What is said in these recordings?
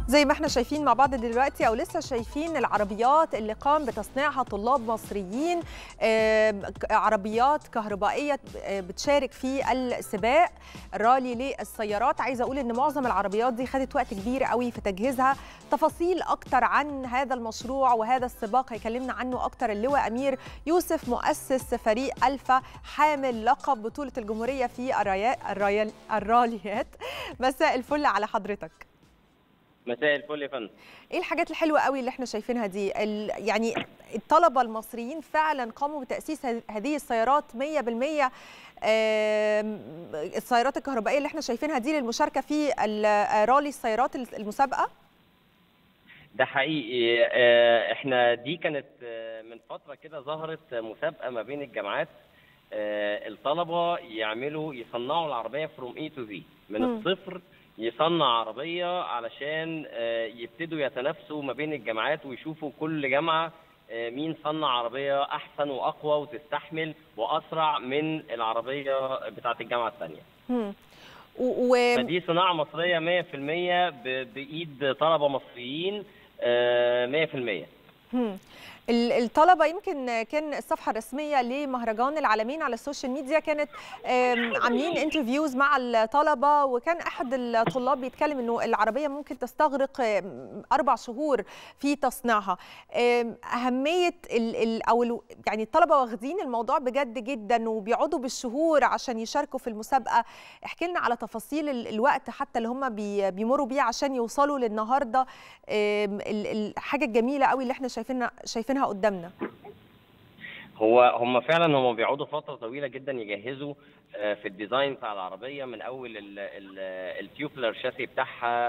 زي ما احنا شايفين مع بعض دلوقتي او لسه شايفين العربيات اللي قام بتصنيعها طلاب مصريين آه، عربيات كهربائيه آه، بتشارك في السباق الرالي للسيارات عايزه اقول ان معظم العربيات دي خدت وقت كبير قوي في تجهيزها تفاصيل اكتر عن هذا المشروع وهذا السباق هيكلمنا عنه اكتر اللواء امير يوسف مؤسس فريق الفا حامل لقب بطوله الجمهوريه في الريا- الريال- الراليات مساء الفل على حضرتك مساء الفل يا فندم ايه الحاجات الحلوه قوي اللي احنا شايفينها دي ال- يعني الطلبه المصريين فعلا قاموا بتاسيس ه- هذه السيارات 100% آم، السيارات الكهربائيه اللي احنا شايفينها دي للمشاركه في ال- رالي السيارات المسابقه ده حقيقي آه، احنا دي كانت آه، من فتره كده ظهرت مسابقه ما بين الجامعات آه، الطلبه يعملوا يصنعوا العربيه فروم اي تو زي من مم. الصفر يصنع عربيه علشان آه، يبتدوا يتنافسوا ما بين الجامعات ويشوفوا كل جامعه آه، مين صنع عربيه احسن واقوى وتستحمل واسرع من العربيه بتاعه الجامعه الثانيه مم. و- و- فدي صناعة مصرية 100% ب- بإيد طلبة مصريين آه، 100% هم. ال- الطلبة يمكن كان الصفحة الرسمية لمهرجان العالمين على السوشيال ميديا كانت آم، عاملين انترفيوز مع الطلبة وكان أحد الطلاب بيتكلم إنه العربية ممكن تستغرق آم، أربع شهور في تصنيعها آم، أهمية ال ال أو ال يعني الطلبة واخدين الموضوع بجد جدا وبيقعدوا بالشهور عشان يشاركوا في المسابقة احكي لنا على تفاصيل ال- الوقت حتى اللي هم بي بيمروا بيه عشان يوصلوا للنهارده آم، ال- الحاجة الجميلة قوي اللي احنا شايفينها شايفينها قدامنا هو هم فعلا هم بيقعدوا فترة طويلة جدا يجهزوا آه، في الديزاين بتاع العربية من أول ال- ال- التيوبلر شاسي بتاعها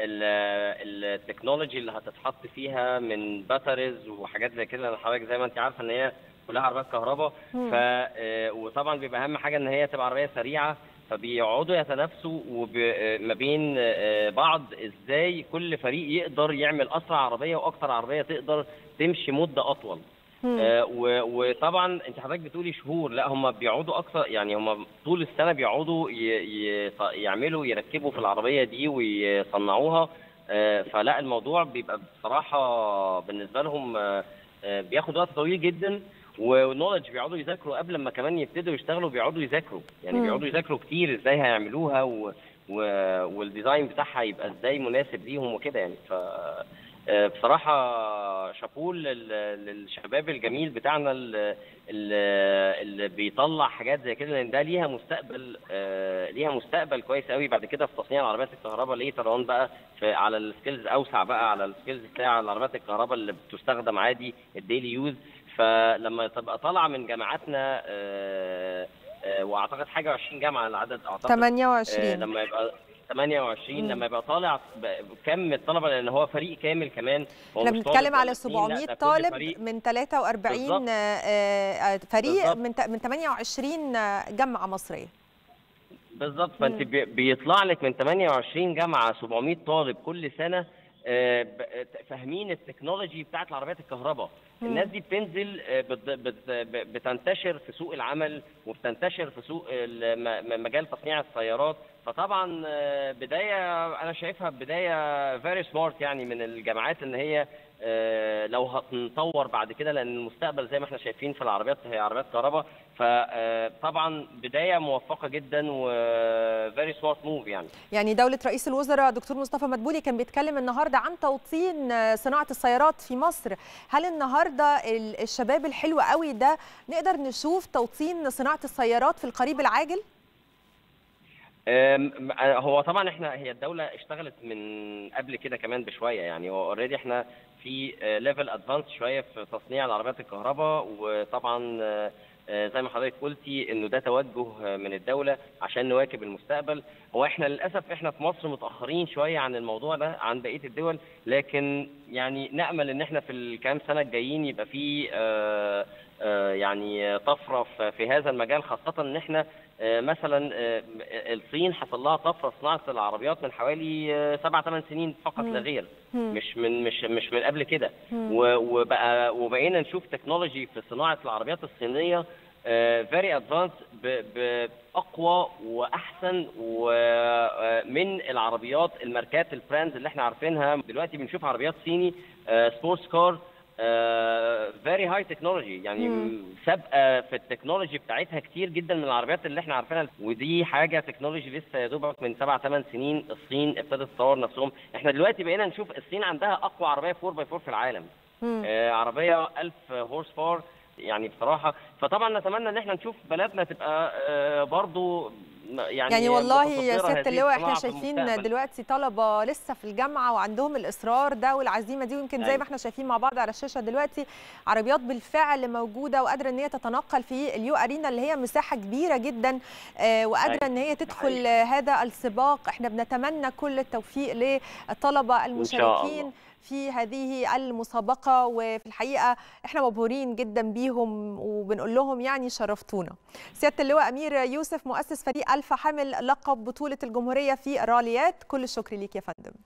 ال- التكنولوجي اللي هتتحط فيها من باتريز وحاجات زي كده لأن حضرتك زي ما انت عارفة ان هي كلها عربيات كهرباء مم. ف آه، وطبعا بيبقى اهم حاجه ان هي تبقى عربيه سريعه فبيقعدوا يتنافسوا وب- آه، ما بين آه، بعض ازاي كل فريق يقدر يعمل اسرع عربيه واكتر عربيه تقدر تمشي مده اطول مم. آه، و- وطبعا انت حضرتك بتقولي شهور لا هم بيقعدوا اكثر يعني هم طول السنه بيقعدوا ي- ي- يعملوا يركبوا في العربيه دي ويصنعوها آه، فلا الموضوع بيبقى بصراحه بالنسبه لهم آه، آه، بياخد وقت طويل جدا ونولج بيقعدوا يذاكروا قبل ما كمان يبتدوا يشتغلوا بيقعدوا يذاكروا يعني مم. بيقعدوا يذاكروا كتير ازاي هيعملوها و... و... والديزاين بتاعها يبقى ازاي مناسب ليهم وكده يعني ف آه، بصراحة شابوه لل- للشباب الجميل بتاعنا ال- ال- اللي بيطلع حاجات زي كده لان ده ليها مستقبل آه، ليها مستقبل كويس قوي بعد كده في تصنيع العربيات الكهرباء ليه طبعا بقى في على السكيلز اوسع بقى على السكيلز بتاع العربيات الكهرباء اللي بتستخدم عادي الديلي يوز فلما تبقى طالعه من جامعاتنا آه، آه، واعتقد حاجه 20 جامعه العدد اعتقد آه، 28 لما يبقى 28 مم. لما يبقى طالع ب- كم الطلبه لان هو فريق كامل كمان هو احنا مش بنتكلم طالب على ولا اتنين، لا، 700 ده كل طالب فريق من 43 بالظبط. آه، آه، فريق بالظبط. من ت- من 28 جامعة مصرية بالظبط فانت مم. بي- بيطلع لك من 28 جامعه 700 طالب كل سنه آه، ب- فاهمين التكنولوجي بتاعت العربيات الكهرباء مم. الناس دي بتنزل آه، بت- بت- ب- بتنتشر في سوق العمل وبتنتشر في سوق الم- م- مجال تصنيع السيارات فطبعا آه، بدايه انا شايفها بدايه فيري سمارت يعني من الجامعات ان هي آه، لو هتنطور بعد كده لان المستقبل زي ما احنا شايفين في العربيات هي عربيات كهرباء فطبعا بدايه موفقه جدا و فيري سمارت موف يعني يعني دولة رئيس الوزراء دكتور مصطفى مدبولي كان بيتكلم النهارده عن توطين آه، صناعة السيارات في مصر، هل النهارده ال- الشباب الحلو قوي ده نقدر نشوف توطين صناعة السيارات في القريب العاجل؟ أم، هو طبعا احنا هي الدوله اشتغلت من قبل كده كمان بشويه يعني هو اوريدي احنا في ليفل ادفانس شويه في تصنيع العربيات الكهرباء وطبعا آه، آه، زي ما حضرتك قلتي انه ده توجه آه، من الدوله عشان نواكب المستقبل هو احنا للاسف احنا في مصر متاخرين شويه عن الموضوع ده عن بقيه الدول لكن يعني نامل ان احنا في الكام سنه الجايين يبقى في آه، آه، يعني طفره في- في هذا المجال خاصه ان احنا آه، مثلا آه، الصين حصل لها طفره في صناعه العربيات من حوالي آه، سبع ثمان سنين فقط مم. لا غير مم. مش من مش مش من قبل كده مم. و- وبقى وبقينا نشوف تكنولوجي في صناعه العربيات الصينيه فيري ادفانس باقوى واحسن ومن العربيات الماركات البراندز اللي احنا عارفينها دلوقتي بنشوف عربيات صيني سبورتس كار فيري هاي تكنولوجي يعني مم. سابقه في التكنولوجي بتاعتها كتير جدا من العربيات اللي احنا عارفينها ودي حاجه تكنولوجي لسه يا دوبك من سبع ثمان سنين الصين ابتدت تطور نفسهم احنا دلوقتي بقينا نشوف الصين عندها اقوى عربيه 4 باي 4 في العالم مم. آه، عربيه 1000 هورس باور يعني بصراحه فطبعا نتمنى ان احنا نشوف بلدنا تبقى آه، برضو م- يعني يعني والله يا متصدرة سياده هذه اللواء احنا الصناعة في شايفين المستقبل. دلوقتي طلبه لسه في الجامعه وعندهم الاصرار ده والعزيمه دي ويمكن زي أيوة. ما احنا شايفين مع بعض على الشاشه دلوقتي عربيات بالفعل موجوده وقادره ان هي تتنقل في اليو ارينا اللي هي مساحه كبيره جدا آه، وقادره أيوة. ان هي تدخل حقيقي. آه، هذا السباق احنا بنتمنى كل التوفيق للطلبه شاء المشاركين الله. في هذه المسابقه وفي الحقيقه احنا مبهورين جدا بيهم وبنقول لهم يعني شرفتونا سياده اللواء امير يوسف مؤسس فريق الفا حامل لقب بطوله الجمهوريه في الراليات كل الشكر ليك يا فندم